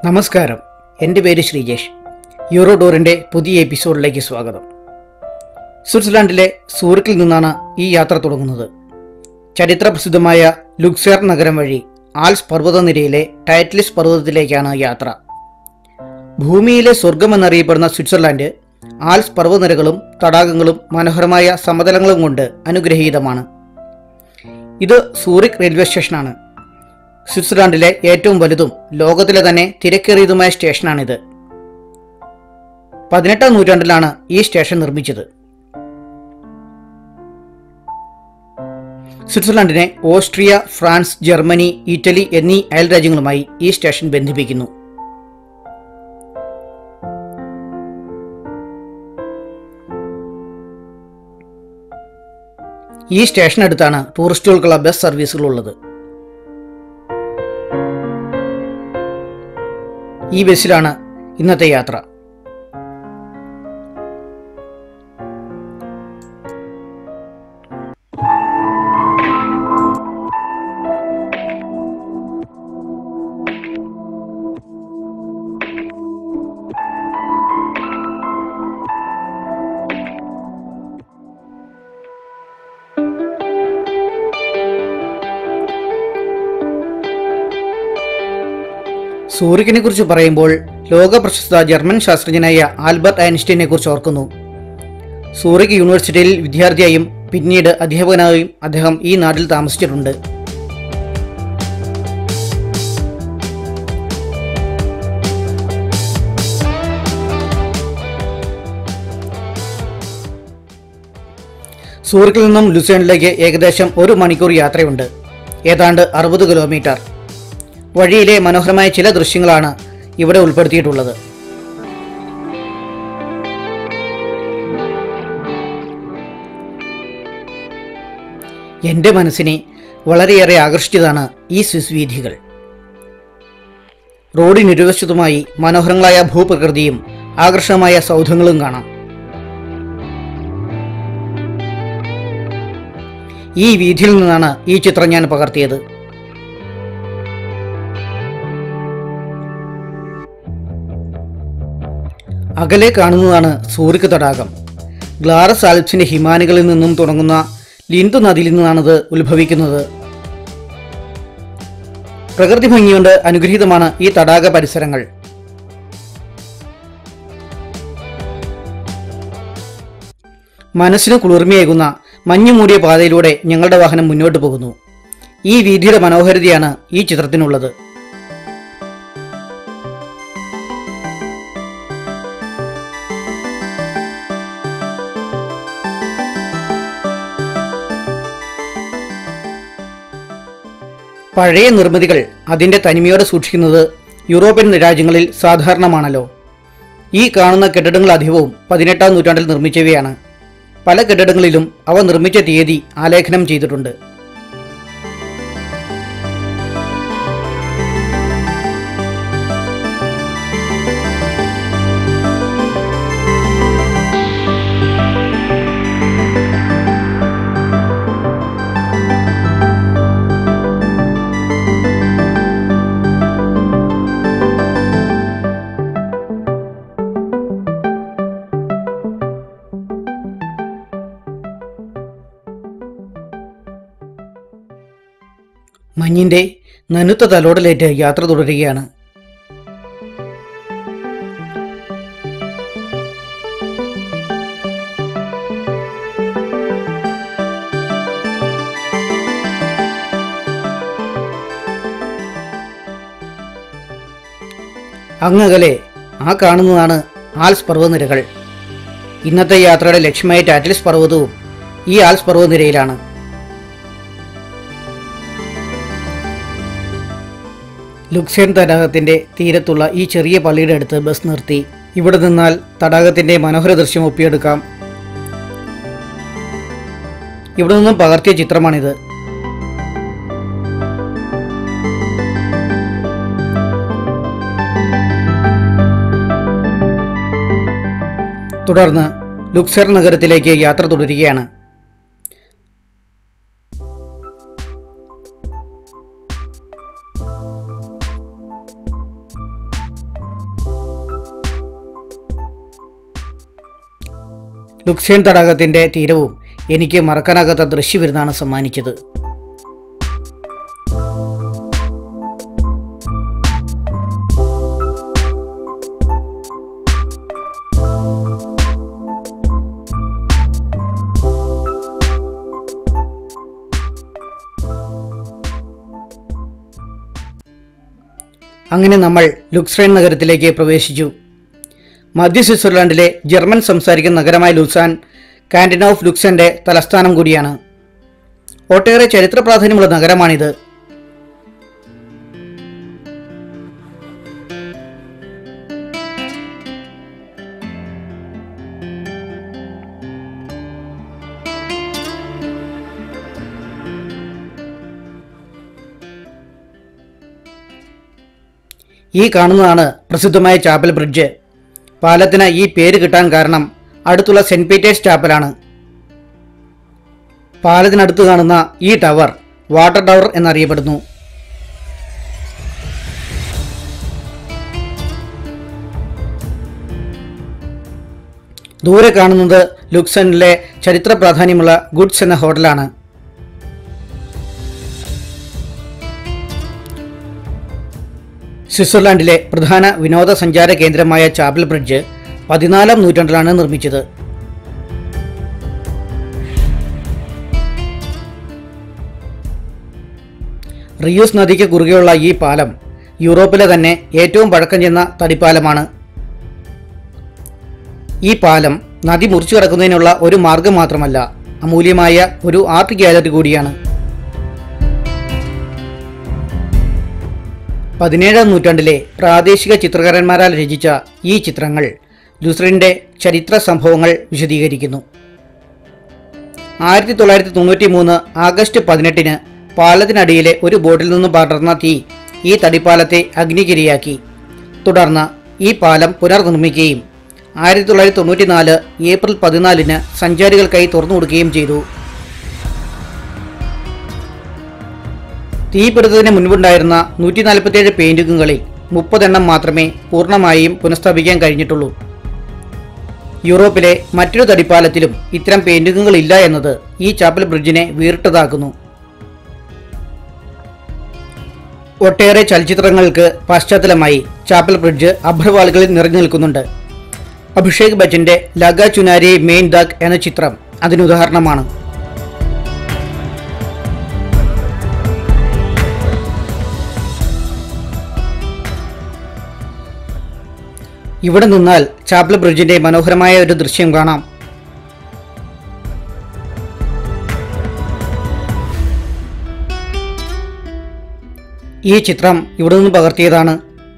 നമസ്കാരം എൻ്റെ പേര് ശ്രീജേഷ് യൂറോ ടൂറിൻ്റെ പുതിയ എപ്പിസോഡിലേക്ക് സ്വാഗതം സ്വിറ്റ്സർലാൻഡിലെ സൂറിക്കിൽ നിന്നാണ് ഈ യാത്ര തുടങ്ങുന്നത് ചരിത്രപ്രസിദ്ധമായ ലുക്സേർ നഗരം വഴി ആൽസ് പർവ്വതനിരയിലെ ടൈറ്റ്ലിസ് പർവ്വതത്തിലേക്കാണ് യാത്ര ഭൂമിയിലെ സ്വർഗമെന്നറിയപ്പെടുന്ന സ്വിറ്റ്സർലാൻഡ് ആൽസ് പർവ്വതനിരകളും തടാകങ്ങളും മനോഹരമായ സമതലങ്ങളും കൊണ്ട് അനുഗ്രഹീതമാണ് ഇത് സൂറിക് റെയിൽവേ സ്റ്റേഷനാണ് സ്വിറ്റ്സർലാൻഡിലെ ഏറ്റവും വലുതും ലോകത്തിലെ തന്നെ തിരക്കേറിയതുമായ സ്റ്റേഷനാണിത് പതിനെട്ടാം നൂറ്റാണ്ടിലാണ് ഈ സ്റ്റേഷൻ നിർമ്മിച്ചത് സ്വിറ്റ്സർലാൻഡിനെ ഓസ്ട്രിയ ഫ്രാൻസ് ജർമ്മനി ഇറ്റലി എന്നീ അയൽ രാജ്യങ്ങളുമായി ഈ സ്റ്റേഷൻ ബന്ധിപ്പിക്കുന്നു ഈ സ്റ്റേഷനടുത്താണ് ടൂറിസ്റ്റുകൾക്കുള്ള ബസ് സർവീസുകളുള്ളത് ഈ ബസ്സിലാണ് ഇന്നത്തെ യാത്ര സൂറിക്കിനെ കുറിച്ച് പറയുമ്പോൾ ലോക പ്രശസ്ത ജർമ്മൻ ശാസ്ത്രജ്ഞനായ ആൽബർട്ട് ഐൻസ്റ്റീനെ കുറിച്ച് ഓർക്കുന്നു സൂറിക് യൂണിവേഴ്സിറ്റിയിൽ വിദ്യാർത്ഥിയായും പിന്നീട് അധ്യാപകനായും അദ്ദേഹം ഈ നാട്ടിൽ താമസിച്ചിട്ടുണ്ട് സൂറിക്കിൽ നിന്നും ലുസേണിലേക്ക് ഏകദേശം ഒരു മണിക്കൂർ യാത്രയുണ്ട് ഏതാണ്ട് അറുപത് കിലോമീറ്റർ വഴിയിലെ മനോഹരമായ ചില ദൃശ്യങ്ങളാണ് ഇവിടെ ഉൾപ്പെടുത്തിയിട്ടുള്ളത് എൻ്റെ മനസ്സിനെ വളരെയേറെ ആകർഷിച്ചതാണ് ഈ സ്വിസ് വീഥികൾ റോഡിനിരുവശത്തുമായി മനോഹരങ്ങളായ ഭൂപ്രകൃതിയും ആകർഷകമായ സൗധങ്ങളും കാണാം ഈ വീഥിയിൽ നിന്നാണ് ഈ ചിത്രം ഞാൻ പകർത്തിയത് അകലെ കാണുന്നതാണ് സൂറിക് തടാകം ഗ്ലാറസ് ആൽപ്സിന്റെ ഹിമാനികളിൽ നിന്നും തുടങ്ങുന്ന ലിന്തു നദിയിൽ നിന്നാണിത് ഉത്ഭവിക്കുന്നത് പ്രകൃതി ഭംഗിയുണ്ട് അനുഗ്രഹീതമാണ് ഈ തടാക പരിസരങ്ങൾ മനസ്സിന് കുളിർമയേകുന്ന മഞ്ഞു മൂടിയ പാതയിലൂടെ ഞങ്ങളുടെ വാഹനം മുന്നോട്ട് പോകുന്നു ഈ വീതിയുടെ മനോഹാരിതയാണ് ഈ ചിത്രത്തിനുള്ളത് പഴയ നിർമ്മിതികൾ അതിൻ്റെ തനിമയോടെ സൂക്ഷിക്കുന്നത് യൂറോപ്യൻ രാജ്യങ്ങളിൽ സാധാരണമാണല്ലോ ഈ കാണുന്ന കെട്ടിടങ്ങൾ അധികവും പതിനെട്ടാം നൂറ്റാണ്ടിൽ നിർമ്മിച്ചവയാണ് പല കെട്ടിടങ്ങളിലും അവ നിർമ്മിച്ച തീയതി ആലേഖനം ചെയ്തിട്ടുണ്ട് മഞ്ഞിന്റെ നനുത്ത തലോടലേറ്റ് യാത്ര തുടരുകയാണ് അങ്ങകലെ ആ കാണുന്നതാണ് ആൽസ് പർവ്വനിരകൾ ഇന്നത്തെ യാത്രയുടെ ലക്ഷ്യമായ ടാറ്റിൽസ് പർവ്വതവും ഈ ആൽസ് പർവ്വനിരയിലാണ് ലുക്സേൺ തടാകത്തിന്റെ തീരത്തുള്ള ഈ ചെറിയ പള്ളിയുടെ അടുത്ത് ബസ് നിർത്തി ഇവിടെ നിന്നാൽ തടാകത്തിന്റെ മനോഹര ദൃശ്യം ഒപ്പിയെടുക്കാം ഇവിടെ നിന്നും പകർത്തിയ ചിത്രമാണിത് തുടർന്ന് ലുക്സർ നഗരത്തിലേക്ക് യാത്ര തുടരുകയാണ് ലുക്സേൻ തടാകത്തിൻ്റെ തീരവും എനിക്ക് മറക്കാനാകാത്ത ദൃശ്യവിരുന്നാണ് സമ്മാനിച്ചത് അങ്ങനെ നമ്മൾ ലുക്സ്രൈൻ നഗരത്തിലേക്ക് പ്രവേശിച്ചു മധ്യ സ്വിറ്റ്സർലാൻഡിലെ ജർമ്മൻ സംസാരിക്കുന്ന നഗരമായ ലുസാൻ കാൻറ്റീൻ ഓഫ് ലുക്സന്റെ തലസ്ഥാനം കൂടിയാണ് ഒട്ടേറെ ചരിത്ര പ്രാധാന്യമുള്ള നഗരമാണിത് ഈ കാണുന്നതാണ് പ്രസിദ്ധമായ ചാപ്പൽ ബ്രിഡ്ജ് പാലത്തിന് ഈ പേര് കിട്ടാൻ കാരണം അടുത്തുള്ള സെന്റ് പീറ്റേഴ്സ് ചാപ്പലാണ് പാലത്തിനടുത്ത് കാണുന്ന ഈ ടവർ വാട്ടർ ടവർ എന്നറിയപ്പെടുന്നു ദൂരെ കാണുന്നത് ലുക്സണിലെ ചരിത്ര പ്രാധാന്യമുള്ള ഗുഡ്സ് എന്ന ഹോട്ടലാണ് സ്വിറ്റ്സർലാൻഡിലെ പ്രധാന വിനോദസഞ്ചാര കേന്ദ്രമായ ചാപ്പൽ ബ്രിഡ്ജ് പതിനാലാം നൂറ്റാണ്ടിലാണ് നിർമ്മിച്ചത് റിയൂസ് നദിക്ക് കുറുകെയുള്ള ഈ പാലം യൂറോപ്പിലെ തന്നെ ഏറ്റവും പഴക്കം ചെന്ന തടിപ്പാലമാണ് ഈ പാലം നദി മുറിച്ചു കടക്കുന്നതിനുള്ള ഒരു മാർഗം മാത്രമല്ല അമൂല്യമായ ഒരു ആർട്ട് ഗാലറി കൂടിയാണ് പതിനേഴാം നൂറ്റാണ്ടിലെ പ്രാദേശിക ചിത്രകാരന്മാരാൽ രചിച്ച ഈ ചിത്രങ്ങൾ ലുസ്രിൻ്റെ ചരിത്ര സംഭവങ്ങൾ വിശദീകരിക്കുന്നു ആയിരത്തി തൊള്ളായിരത്തി തൊണ്ണൂറ്റി മൂന്ന് ആഗസ്റ്റ് പതിനെട്ടിന് പാലത്തിനടിയിലെ ഒരു ബോട്ടിൽ നിന്നും പടർന്ന തീ ഈ തടിപ്പാലത്തെ അഗ്നികിരിയാക്കി തുടർന്ന് ഈ പാലം പുനർനിർമ്മിക്കുകയും ആയിരത്തി തൊള്ളായിരത്തി തൊണ്ണൂറ്റി നാല് ഏപ്രിൽ പതിനാലിന് സഞ്ചാരികൾക്കായി തുറന്നു കൊടുക്കുകയും ചെയ്തു തീപിടുത്തത്തിന് മുൻപുണ്ടായിരുന്ന നൂറ്റി നാൽപ്പത്തിയേഴ് പെയിന്റിങ്ങുകളിൽ മുപ്പതെണ്ണം മാത്രമേ പൂർണ്ണമായും പുനഃസ്ഥാപിക്കാൻ കഴിഞ്ഞിട്ടുള്ളൂ യൂറോപ്പിലെ മറ്റൊരു തടിപ്പാലത്തിലും ഇത്തരം പെയിന്റിങ്ങുകൾ ഇല്ല എന്നത് ഈ ചാപ്പൽ ബ്രിഡ്ജിനെ വേറിട്ടതാക്കുന്നു ഒട്ടേറെ ചലച്ചിത്രങ്ങൾക്ക് പശ്ചാത്തലമായി ചാപ്പൽ ബ്രിഡ്ജ് അഭ്രവാളുകളിൽ നിറഞ്ഞു നിൽക്കുന്നുണ്ട് അഭിഷേക് ബച്ചന്റെ ലഗ ചുനാരി മെയിൻ ദാഗ് എന്ന ചിത്രം അതിനുദാഹരണമാണ് ഇവിടെ നിന്നാൽ ചാപ്പൽ ബ്രിഡ്ജിന്റെ മനോഹരമായ ഒരു ദൃശ്യം കാണാം ഈ ചിത്രം ഇവിടെ നിന്ന് പകർത്തിയതാണ്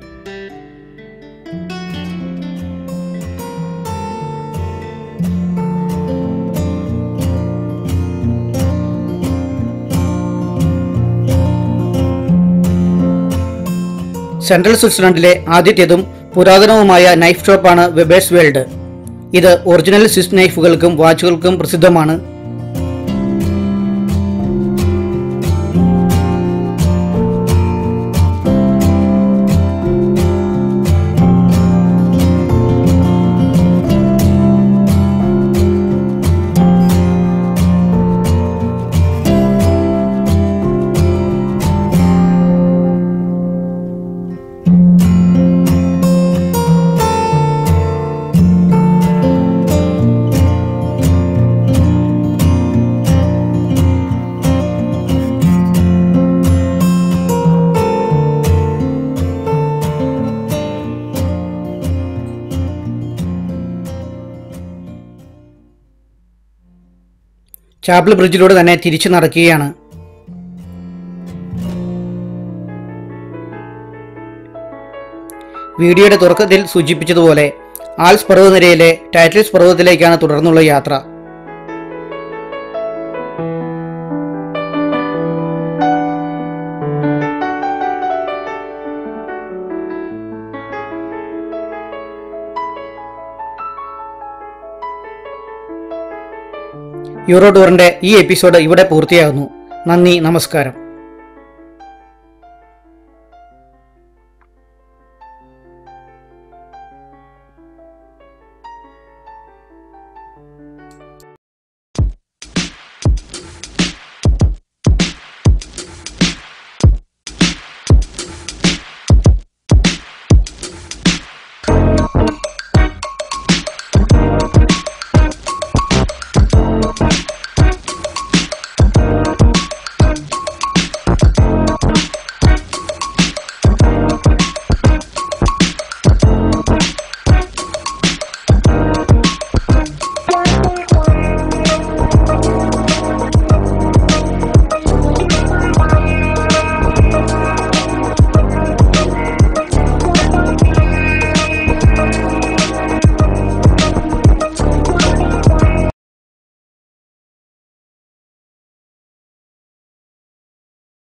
സെൻട്രൽ സ്വിറ്റ്സർലൻഡിലെ ആദ്യത്തേതും പുരാതനവുമായ നൈഫ് ഷോപ്പാണ് വെബേഴ്സ് വേൾഡ് ഇത് ഒറിജിനൽ സ്വിസ് നൈഫുകൾക്കും വാച്ചുകൾക്കും പ്രസിദ്ധമാണ് ചാപ്പിൾ ബ്രിഡ്ജിലൂടെ തന്നെ തിരിച്ചു നടക്കുകയാണ് വീഡിയോയുടെ തുടക്കത്തിൽ സൂചിപ്പിച്ചതുപോലെ ആൽസ് പർവ്വതനിരയിലെ ടൈറ്റിൽസ് പർവ്വതത്തിലേക്കാണ് തുടർന്നുള്ള യാത്ര യൂറോ ടൂറിന്റെ ഈ എപ്പിസോഡ് ഇവിടെ പൂർത്തിയാകുന്നു നന്ദി നമസ്കാരം